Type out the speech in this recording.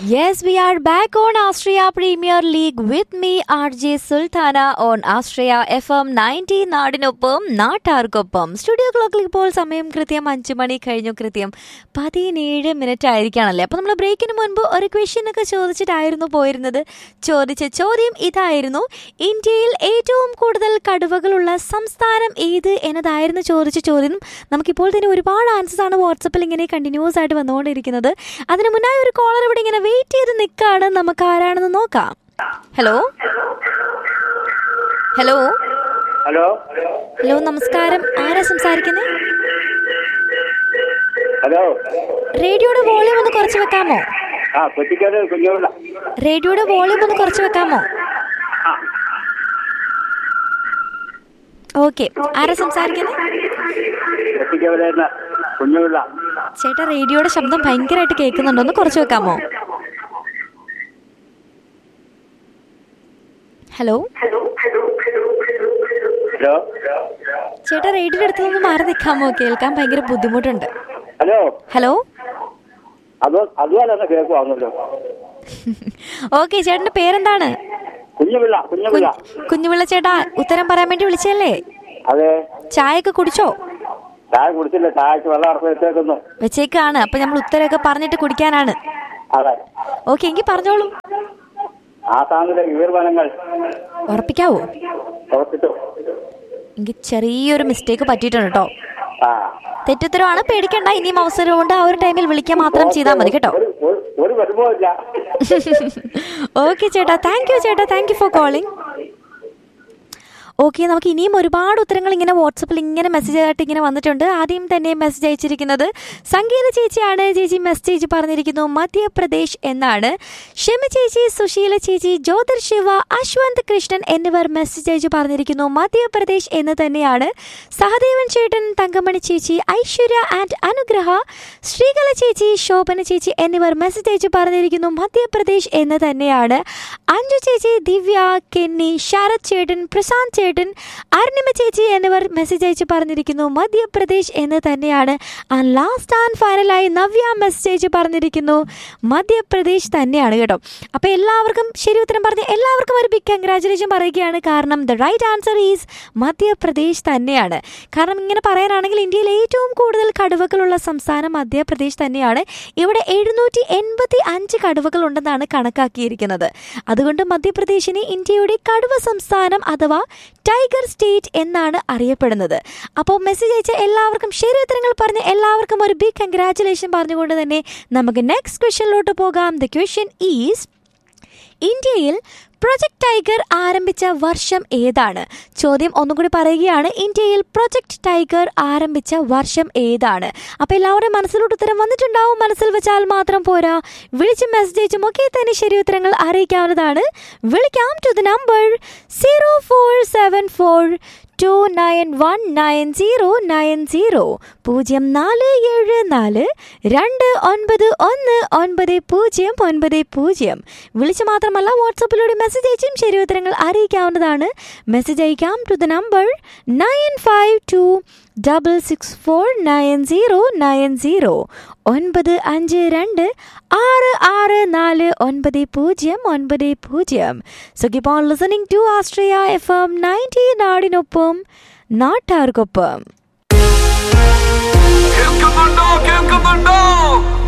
Yes, we are back on Austria Premier League with me, RJ Sultana, on Austria FM 90 നാടിനൊപ്പം നാട്ടാർക്കൊപ്പം studio ക്ലോക്കിൽ ഇപ്പോൾ സമയം കൃത്യം അഞ്ചു മണി കഴിഞ്ഞു കൃത്യം പതിനേഴ് മിനിറ്റ് ആയിരിക്കുകയാണല്ലേ അപ്പോൾ നമ്മൾ ബ്രേക്കിന് മുൻപ് ഒരു ക്വസ്റ്റ്യൻ ഒക്കെ ചോദിച്ചിട്ടായിരുന്നു പോയിരുന്നത് ചോദിച്ച ചോദ്യം ഇതായിരുന്നു ഇന്ത്യയിൽ ഏറ്റവും കൂടുതൽ കടുവകളുള്ള സംസ്ഥാനം ഏത് എന്നതായിരുന്നു ചോദിച്ച ചോദ്യം നമുക്കിപ്പോൾ തന്നെ ഒരുപാട് ആൻസേഴ്സ് ആണ് വാട്സപ്പിൽ ഇങ്ങനെ കണ്ടിന്യൂസ് ആയിട്ട് വന്നുകൊണ്ടിരിക്കുന്നത് അതിന് മുന്നായി ഒരു കോളർ ഇവിടെ ഇങ്ങനെ വെയിറ്റ് ചെയ്ത് നിൽക്കാണ് നമുക്ക് ആരാണെന്ന് നോക്കാം ഹലോ ഹലോ ഹലോ ഹലോ നമസ്കാരം ആരാ സംസാരിക്കുന്നത് ഹലോ റേഡിയോയുടെ വോളിയം ഒന്ന് കുറച്ച് വെക്കാമോ ആ കുറ്റിക്കാട് കുഞ്ഞുള്ള റേഡിയോയുടെ വോളിയം ഒന്ന് കുറച്ച് വെക്കാമോ ഓക്കെ ആരാ സംസാരിക്കുന്നത് കുറ്റിക്കാട് കുഞ്ഞുള്ള ചേട്ടാ റേഡിയോയുടെ ശബ്ദം ഭയങ്കരമായിട്ട് കേൾക്കുന്നുണ്ടോ ഒന്ന് കുറച്ച് വെക്കാമോ ഹലോ ഹലോ ചേട്ടാ റേഡിയോയുടെ അടുത്ത് നിന്ന് മാറി നിൽക്കാമോ കേൾക്കാൻ ഭയങ്കര ബുദ്ധിമുട്ടുണ്ട് ഹലോ ഹലോ അത് അതുപോലെ കേൾക്കുവാണല്ലോ ഓക്കെ ചേട്ടന്റെ പേരെന്താണ് കുഞ്ഞുപിള്ള കുഞ്ഞുപിള്ള കുഞ്ഞ്- കുഞ്ഞുപിള്ള ചേട്ടാ ഉത്തരം പറയാൻ വേണ്ടി വിളിച്ചല്ലേ അതെ ചായയൊക്കെ കുടിച്ചോ ചായ കുടിച്ചില്ല ചായക്ക് വെള്ളം ഇറക്കി വെച്ചേക്കുന്നു വെച്ചേക്കാണ് അപ്പൊ നമ്മൾ ഉത്തരമൊക്കെ പറഞ്ഞിട്ട് കുടിക്കാനാണ് അതെ ഓക്കെ എങ്കിൽ പറഞ്ഞോളൂ ആസാമിലെ ഈർവനങ്ങൾ ഉറപ്പിക്കാവോ പ്രവർത്തിച്ചു എങ്കിൽ ചെറിയൊരു മിസ്റ്റേക്ക് പറ്റിയിട്ടുണ്ട് കേട്ടോ ആ തെറ്റുത്തരമാണ് പേടിക്കണ്ട ഇനിയും അവസരമുണ്ട് ആ ഒരു ടൈമിൽ വിളിക്കാൻ മാത്രം ചെയ്താൽ മതി കേട്ടോ ഒരു ഒരു- ഒരു വിഷമവും ഓക്കെ ചേട്ടാ താങ്ക് യു ചേട്ടാ thank you for calling okay നമുക്ക് ഇനിയും ഒരുപാട് ഉത്തരങ്ങൾ ഇങ്ങനെ വാട്സപ്പിൽ ഇങ്ങനെ മെസ്സേജ് ആയിട്ട് ഇങ്ങനെ വന്നിട്ടുണ്ട് ആദ്യം തന്നെ മെസ്സേജ് അയച്ചിരിക്കുന്നത് സംഗീത ചേച്ചിയാണ് ചേച്ചി മെസ്സേജ് പറഞ്ഞിരിക്കുന്നു മധ്യപ്രദേശ് എന്നാണ് ഷെമി ചേച്ചി സുശീല ചേച്ചി ജ്യോതിർ ശിവ അശ്വന്ത് കൃഷ്ണൻ എന്നിവർ മെസ്സേജ് അയച്ച് പറഞ്ഞിരിക്കുന്നു മധ്യപ്രദേശ് എന്ന് തന്നെയാണ് സഹദേവൻ ചേട്ടൻ തങ്കമണി ചേച്ചി ഐശ്വര്യ ആൻഡ് അനുഗ്രഹ ശ്രീകല ചേച്ചി ശോഭന ചേച്ചി എന്നിവർ മെസ്സേജ് അയച്ച് പറഞ്ഞിരിക്കുന്നു മധ്യപ്രദേശ് എന്ന് തന്നെയാണ് അഞ്ജു ചേച്ചി ദിവ്യ കെന്നി ശരത് ചേട്ടൻ പ്രശാന്ത് ചേട്ടൻ അരുണിമ ചേച്ചി എന്നിവർ മെസ്സേജ് അയച്ച് പറഞ്ഞിരിക്കുന്നു മധ്യപ്രദേശ് എന്ന് തന്നെയാണ് ആൻഡ് ലാസ്റ്റ് ആൻഡ് ഫൈനലായി നവ്യ മെസ്സേജ് അയച്ച് പറഞ്ഞിരിക്കുന്നു മധ്യപ്രദേശ് തന്നെയാണ് കേട്ടോ അപ്പോൾ എല്ലാവർക്കും ശരി ഉത്തരം പറഞ്ഞ് എല്ലാവർക്കും ഒരു ബിഗ് കൺഗ്രാചുലേഷൻ പറയുകയാണ് കാരണം the right answer is Madhya Pradesh തന്നെയാണ് കാരണം ഇങ്ങനെ പറയാനാണെങ്കിൽ ഇന്ത്യയിൽ ഏറ്റവും കൂടുതൽ കടുവകളുള്ള സംസ്ഥാനം മധ്യപ്രദേശ് തന്നെയാണ് ഇവിടെ എഴുന്നൂറ്റി എൺപത്തി അഞ്ച് കടുവകൾ ഉണ്ടെന്നാണ് കണക്കാക്കിയിരിക്കുന്നത് അതുകൊണ്ട് മധ്യപ്രദേശിനെ ഇന്ത്യയുടെ കടുവ സംസ്ഥാനം അഥവാ ടൈഗർ സ്റ്റേറ്റ് എന്നാണ് അറിയപ്പെടുന്നത് അപ്പോൾ മെസ്സേജ് അയച്ച എല്ലാവർക്കും ശരി ഉത്തരങ്ങൾ പറഞ്ഞ് എല്ലാവർക്കും ഒരു ബിഗ് കൺഗ്രാറ്റുലേഷൻ പറഞ്ഞുകൊണ്ട് തന്നെ നമുക്ക് നെക്സ്റ്റ് ക്വസ്റ്റ്യനിലോട്ട് പോകാം ദ ക്വസ്റ്റ്യൻ ഈസ് ഇന്ത്യയിൽ പ്രൊജക്ട് ടൈഗർ ആരംഭിച്ച വർഷം ഏതാണ് ചോദ്യം ഒന്നും കൂടി പറയുകയാണ് ഇന്ത്യയിൽ പ്രൊജക്ട് ടൈഗർ ആരംഭിച്ച വർഷം ഏതാണ് അപ്പോൾ എല്ലാവരുടെയും മനസ്സിലോട്ട് ഉത്തരം വന്നിട്ടുണ്ടാവും മനസ്സിൽ വെച്ചാൽ മാത്രം പോരാ വിളിച്ചും മെസ്സേജ് അയച്ചും ഒക്കെ തന്നെ ശരി ഉത്തരങ്ങൾ അറിയിക്കാവുന്നതാണ് വിളിക്കാം to the number zero four seven four two nine one nine zero nine zero പൂജ്യം നാല് ഏഴ് നാല് രണ്ട് ഒൻപത് ഒന്ന് ഒൻപത് പൂജ്യം ഒൻപത് പൂജ്യം വിളിച്ച് മാത്രമല്ല വാട്സപ്പിലൂടെ മെസ്സേജ് അയച്ചും ശരി ഉത്തരങ്ങൾ അറിയിക്കാവുന്നതാണ് മെസ്സേജ് അയക്കാം to the number nine five two double six four nine zero nine zero ഒൻപത് അഞ്ച് രണ്ട് ആറ് ആറ് നാല് ഒൻപത് പൂജ്യം ഒൻപത് പൂജ്യം so keep on listening to ആസ്ട്രിയ എഫ് എം നയൻറ്റി നാടിനൊപ്പം നാട്ടാർക്കൊപ്പം കേൾക്കുന്നുണ്ടോ കേൾക്കുന്നുണ്ടോ